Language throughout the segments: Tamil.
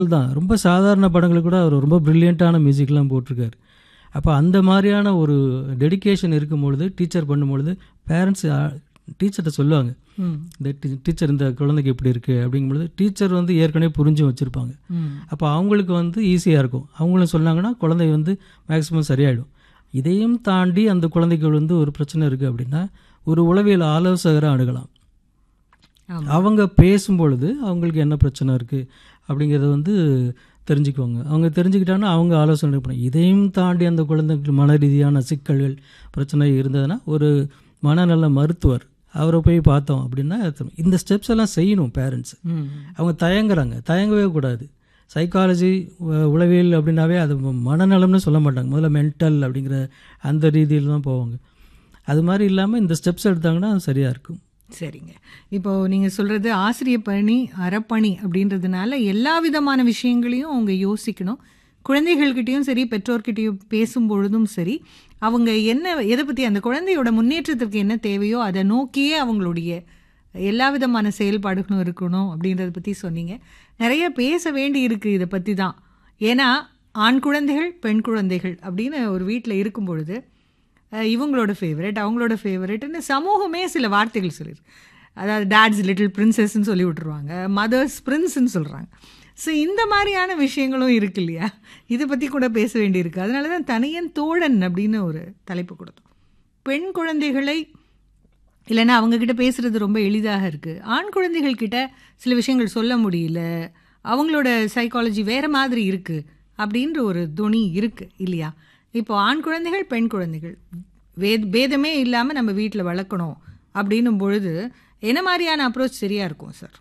தான் ரொம்ப சாதாரண படங்களுக்கு கூட அவர் ரொம்ப ப்ரில்லியண்ட்டான மியூசிக்லாம் போட்டிருக்காரு அப்போ அந்த மாதிரியான ஒரு டெடிகேஷன் இருக்கும்பொழுது டீச்சர் பண்ணும்பொழுது பேரண்ட்ஸ் டீச்சர்கிட்ட சொல்லுவாங்க ம் இந்த டீச்சர் இந்த குழந்தைக்கு இப்படி இருக்குது அப்படிங்கும்பொழுது டீச்சர் வந்து ஏற்கனவே புரிஞ்சு வச்சுருப்பாங்க ம் அப்போ அவங்களுக்கு வந்து ஈஸியாக இருக்கும் அவங்களும் சொன்னாங்கன்னா குழந்தை வந்து மேக்ஸிமம் சரியாயிடும் இதையும் தாண்டி அந்த குழந்தைக்கு வந்து ஒரு பிரச்சனை இருக்குது அப்படின்னா ஒரு உளவியல் ஆலோசகரை அணுகலாம் ஆமா. அவங்க பேசும்பொழுது அவங்களுக்கு என்ன பிரச்சனை இருக்குது அப்படிங்கிறத வந்து தெரிஞ்சுக்குவாங்க அவங்க தெரிஞ்சுக்கிட்டாங்கன்னா அவங்க ஆலோசனை பண்ண இதையும் தாண்டி அந்த குழந்தைக்கு மன ரீதியான சிக்கல்கள் பிரச்சனை இருந்ததுன்னா ஒரு மனநல மருத்துவர் அவரை போய் பார்த்தோம் அப்படின்னா இந்த ஸ்டெப்ஸ் எல்லாம் செய்யணும் பேரண்ட்ஸ் ம் அவங்க தயங்குறாங்க தயங்கவே கூடாது சைக்காலஜி உளவியல் அப்படின்னாவே அது மனநலம்னு சொல்ல மாட்டாங்க முதல்ல மென்டல் அப்படிங்கிற அந்த ரீதியில் தான் போவாங்க அது மாதிரி இல்லாமல் இந்த ஸ்டெப்ஸ் எடுத்தாங்கன்னா அது சரியாக இருக்கும் சரிங்க இப்போ நீங்க சொல்றது ஆசிரியர் பணி அறப்பணி அப்படின்றதுனால எல்லா விதமான விஷயங்களையும் அவங்க யோசிக்கணும் குழந்தைகள்கிட்டயும் சரி பெற்றோர்கிட்டயும் பேசும் பொழுதும் சரி அவங்க என்ன எதை பத்தி அந்த குழந்தையோட முன்னேற்றத்திற்கு என்ன தேவையோ அதை நோக்கியே அவங்களுடைய எல்லா விதமான செயல்பாடுகளும் இருக்கணும் அப்படின்றத பத்தி சொன்னீங்க நிறைய பேச வேண்டி இருக்கு இதை பத்தி தான் ஏன்னா ஆண் குழந்தைகள் பெண் குழந்தைகள் அப்படின்னு ஒரு வீட்டில் இருக்கும் பொழுது அஹ் இவங்களோட ஃபேவரட் அவங்களோட ஃபேவரட்னு சமூகமே சில வார்த்தைகள் சொல்லிடு அதாவது டேட்ஸ் லிட்டில் பிரின்சஸ்ன்னு சொல்லி விட்டுருவாங்க மதர்ஸ் பிரின்ஸ்ன்னு சொல்கிறாங்க ஸோ இந்த மாதிரியான விஷயங்களும் இருக்கு இல்லையா இதை பற்றி கூட பேச வேண்டியிருக்கு அதனால தான் தனியன் தோழன் அப்படின்னு ஒரு தலைப்பு கொடுத்தோம் பெண் குழந்தைகளை இல்லைன்னா அவங்கக்கிட்ட பேசுறது ரொம்ப எளிதாக இருக்குது ஆண் குழந்தைகள் கிட்ட சில விஷயங்கள் சொல்ல முடியல அவங்களோட சைக்காலஜி வேற மாதிரி இருக்குது அப்படின்ற ஒரு துணி இருக்குது இல்லையா இப்போ ஆண் குழந்தைகள் பெண் குழந்தைகள் வேத் பேதமே இல்லாமல் நம்ம வீட்டில் வளர்க்கணும் அப்படின்னும் பொழுது என்ன மாதிரியான அப்ரோச் சரியாக இருக்கும் சார்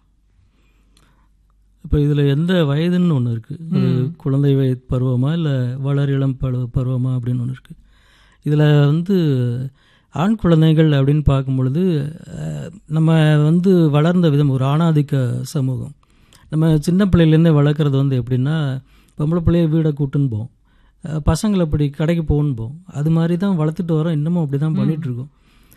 இப்போ இதில் எந்த வயதுன்னு ஒன்று இருக்குது குழந்தை வயது பருவமா இல்லை வளர் இளம் பருவ பருவமா அப்படின்னு ஒன்று இருக்குது இதில் வந்து ஆண் குழந்தைகள் அப்படின்னு பார்க்கும் பொழுது அஹ், நம்ம வந்து வளர்ந்த விதம் ஒரு ஆணாதிக்க சமூகம் நம்ம சின்ன பிள்ளையிலேருந்தே வளர்க்குறது வந்து எப்படின்னா பொம்பளை பிள்ளைய வீடை கூட்டுன்னு போவோம் அஹ், பசங்களை அப்படி கடைக்கு போகணும் போவோம் அது மாதிரி தான் வளர்த்துட்டு வரோம் இன்னமும் அப்படி தான் பண்ணிகிட்ருக்கோம்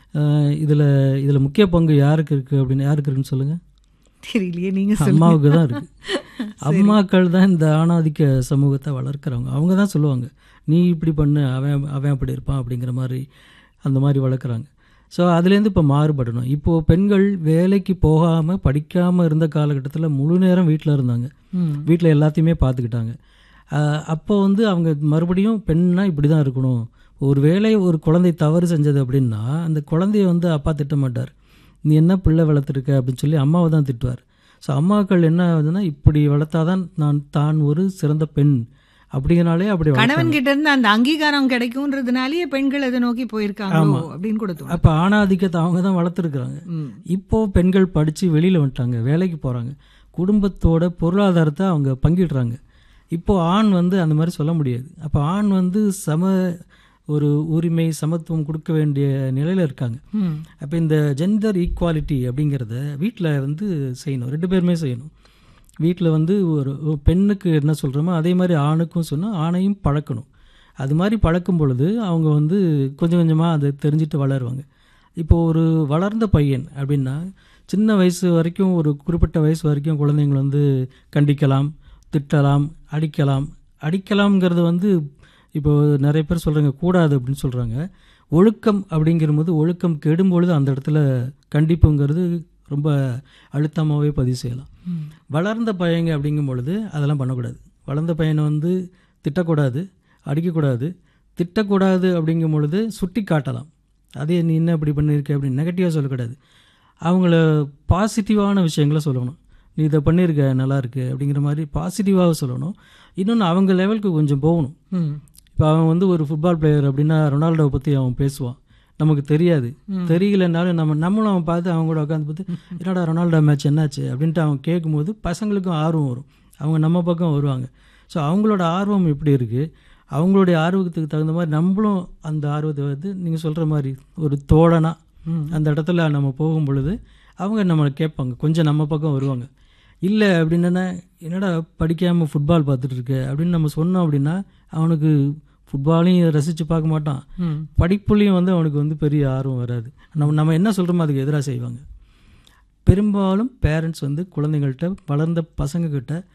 இதில் இதில் முக்கிய பங்கு யாருக்கு இருக்குது அப்படின்னு யாருக்கு இருக்குன்னு சொல்லுங்கள் தெரியலையே நீங்கள் சொல்லுங்க அம்மாவுக்கு தான் இருக்கு அம்மாக்கள் தான் இந்த ஆணாதிக்க சமூகத்தை வளர்க்குறவங்க அவங்க தான் சொல்லுவாங்க நீ இப்படி பண்ணு அவன் அவன் அப்படி இருப்பான் அப்படிங்கிற மாதிரி அந்த மாதிரி வளர்க்குறாங்க ஸோ அதுலேருந்து இப்போ மாறுபடணும் இப்போது பெண்கள் வேலைக்கு போகாமல் படிக்காமல் இருந்த காலகட்டத்தில் முழு நேரம் வீட்டில் இருந்தாங்க ம் வீட்டில் எல்லாத்தையுமே பார்த்துக்கிட்டாங்க ஆஹ் அப்போ வந்து அவங்க மறுபடியும் பெண்ணா இப்படி தான் இருக்கணும் ஒரு வேளை ஒரு குழந்தை தவறு செஞ்சது அப்படின்னா அந்த குழந்தைய வந்து அப்பா திட்ட மாட்டார் நீ என்ன பிள்ளை வளர்த்துருக்க அப்படின்னு சொல்லி அம்மாவை தான் திட்டுவார் ஸோ அம்மாக்கள் என்ன ஆகுதுன்னா இப்படி வளர்த்தாதான் நான் தான் ஒரு சிறந்த பெண் அப்படிங்கிறனாலே அப்படி வளர்த்தாங்க. கணவன் கிட்ட இருந்து அந்த அங்கீகாரம் கிடைக்கும்ன்றதுனாலயே பெண்கள் அதை நோக்கி போயிருக்காங்களோ அப்படின்னு கூட தோணும் அப்போ ஆணாதிக்கத்தை அவங்க தான் வளர்த்துருக்குறாங்க ம். இப்போ பெண்கள் படித்து வெளியில் வந்துட்டாங்க வேலைக்கு போகிறாங்க குடும்பத்தோட பொருளாதாரத்தை அவங்க பங்கிடுறாங்க இப்போ ஆண் வந்து அந்த மாதிரி சொல்ல முடியாது அப்போ ஆண் வந்து சம ஒரு உரிமை சமத்துவம் கொடுக்க வேண்டிய நிலையில் இருக்காங்க ம். அப்போ இந்த ஜெண்டர் ஈக்குவாலிட்டி அப்படிங்கிறத வீட்டில் வந்து செய்யணும் ரெண்டு பேருமே செய்யணும் வீட்டில் வந்து ஒரு ஒரு பெண்ணுக்கு என்ன சொல்கிறோமோ அதே மாதிரி ஆணுக்கும் சொன்னால் ஆணையும் பழக்கணும் அது மாதிரி பழக்கும் பொழுது அவங்க வந்து கொஞ்சம் கொஞ்சமாக அதை தெரிஞ்சுட்டு வளருவாங்க இப்போ ஒரு வளர்ந்த பையன் அப்படின்னா சின்ன வயசு வரைக்கும் ஒரு குறிப்பிட்ட வயசு வரைக்கும் குழந்தைங்களை வந்து கண்டிக்கலாம் திட்டலாம் அடிக்கலாம் அடிக்கலாம்ங்கிறது வந்து இப்போ நிறைய பேர் சொல்கிறாங்க கூடாது அப்படின்னு சொல்கிறாங்க ஒழுக்கம் அப்படிங்கிற போது ஒழுக்கம் கெடும் பொழுது அந்த இடத்துல கண்டிப்புங்கிறது ரொம்ப அழுத்தமாகவே பதிவு செய்யலாம் ம். வளர்ந்த பையங்க அப்படிங்கும் பொழுது அதெல்லாம் பண்ணக்கூடாது வளர்ந்த பையனை வந்து திட்டக்கூடாது அடிக்கக்கூடாது திட்டக்கூடாது அப்படிங்கும் பொழுது சுட்டி காட்டலாம் அதே நீ என்ன இப்படி பண்ணியிருக்க அப்படின்னு நெகட்டிவாக சொல்லக்கூடாது அவங்கள பாசிட்டிவான விஷயங்களை சொல்லணும் நீ இதை பண்ணியிருக்க நல்லா இருக்கு அப்படிங்கிற மாதிரி பாசிட்டிவாக சொல்லணும் இன்னொன்று அவங்க லெவலுக்கு கொஞ்சம் போகணும் ம். இப்போ அவன் வந்து ஒரு ஃபுட்பால் பிளேயர் அப்படின்னா ரொனால்டோவை பற்றி அவன் பேசுவான் நமக்கு தெரியாது தெரியலனாலும் நம்ம நம்மளும் அவன் பார்த்து அவங்க கூட உட்காந்து பார்த்து என்னடா ரொனால்டோ மேட்ச் என்னாச்சு அப்படின்ட்டு அவன் கேட்கும்போது பசங்களுக்கும் ஆர்வம் வரும் அவங்க நம்ம பக்கம் வருவாங்க ஸோ அவங்களோட ஆர்வம் எப்படி இருக்குது அவங்களுடைய ஆர்வத்துக்கு தகுந்த மாதிரி நம்மளும் அந்த ஆர்வத்தை வந்து நீங்கள் சொல்கிற மாதிரி ஒரு தோழனா அந்த இடத்துல நம்ம போகும் பொழுது அவங்க நம்மளை கேட்பாங்க கொஞ்சம் நம்ம பக்கம் வருவாங்க இல்லை அப்படின்னா என்னடா படிக்காமல் ஃபுட்பால் பார்த்துட்டு இருக்க அப்படின்னு நம்ம சொன்னோம் அப்படின்னா அவனுக்கு ஃபுட்பாலையும் ரசித்து பார்க்க மாட்டான் ம். படிப்புலையும் வந்து அவனுக்கு வந்து பெரிய ஆர்வம் வராது நம்ம நம்ம என்ன சொல்கிறோமோ அதுக்கு எதிராக செய்வாங்க பெரும்பாலும் பேரண்ட்ஸ் வந்து குழந்தைங்கள்ட்ட வளர்ந்த பசங்கக்கிட்ட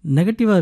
நெகட்டிவாக